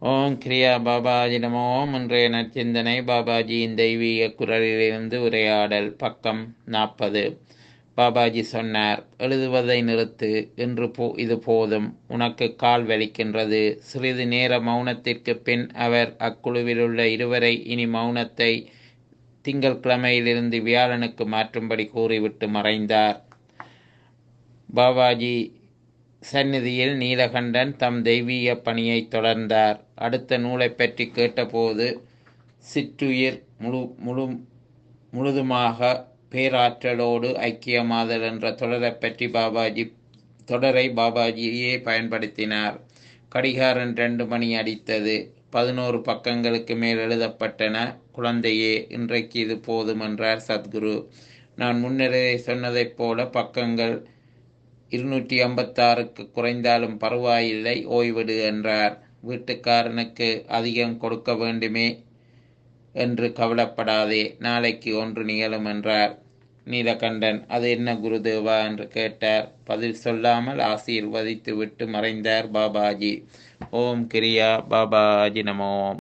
ஓம் கிரியா பாபாஜி நமோ ஓம் இன்றைய நற்சிந்தனை பாபாஜியின் தெய்வீக குரலிலிருந்து உரையாடல் பக்கம் நாற்பது பாபாஜி சொன்னார் எழுதுவதை நிறுத்து இன்று போ இது போதும் உனக்கு கால் வலிக்கின்றது சிறிது நேர மௌனத்திற்கு பின் அவர் அக்குழுவிலுள்ள இருவரை இனி மௌனத்தை திங்கட்கிழமையிலிருந்து வியாழனுக்கு மாற்றும்படி கூறிவிட்டு மறைந்தார் பாபாஜி சந்நிதியில் நீலகண்டன் தம் தெய்வீக பணியை தொடர்ந்தார் அடுத்த நூலை பற்றி கேட்டபோது சிற்றுயிர் முழு முழு முழுதுமாக பேராற்றலோடு ஐக்கியமாதல் என்ற தொடரை பற்றி பாபாஜி தொடரை பாபாஜியே பயன்படுத்தினார் கடிகாரன் ரெண்டு மணி அடித்தது பதினோரு பக்கங்களுக்கு மேல் எழுதப்பட்டன குழந்தையே இன்றைக்கு இது போதும் என்றார் சத்குரு நான் முன்னரே சொன்னதைப் போல பக்கங்கள் இருநூற்றி ஐம்பத்தாறுக்கு குறைந்தாலும் பரவாயில்லை ஓய்விடு என்றார் வீட்டுக்காரனுக்கு அதிகம் கொடுக்க வேண்டுமே என்று கவலைப்படாதே நாளைக்கு ஒன்று நிகழும் என்றார் நீலகண்டன் அது என்ன குருதேவா என்று கேட்டார் பதில் சொல்லாமல் ஆசீர்வதித்து விட்டு மறைந்தார் பாபாஜி ஓம் கிரியா பாபாஜி நமோம்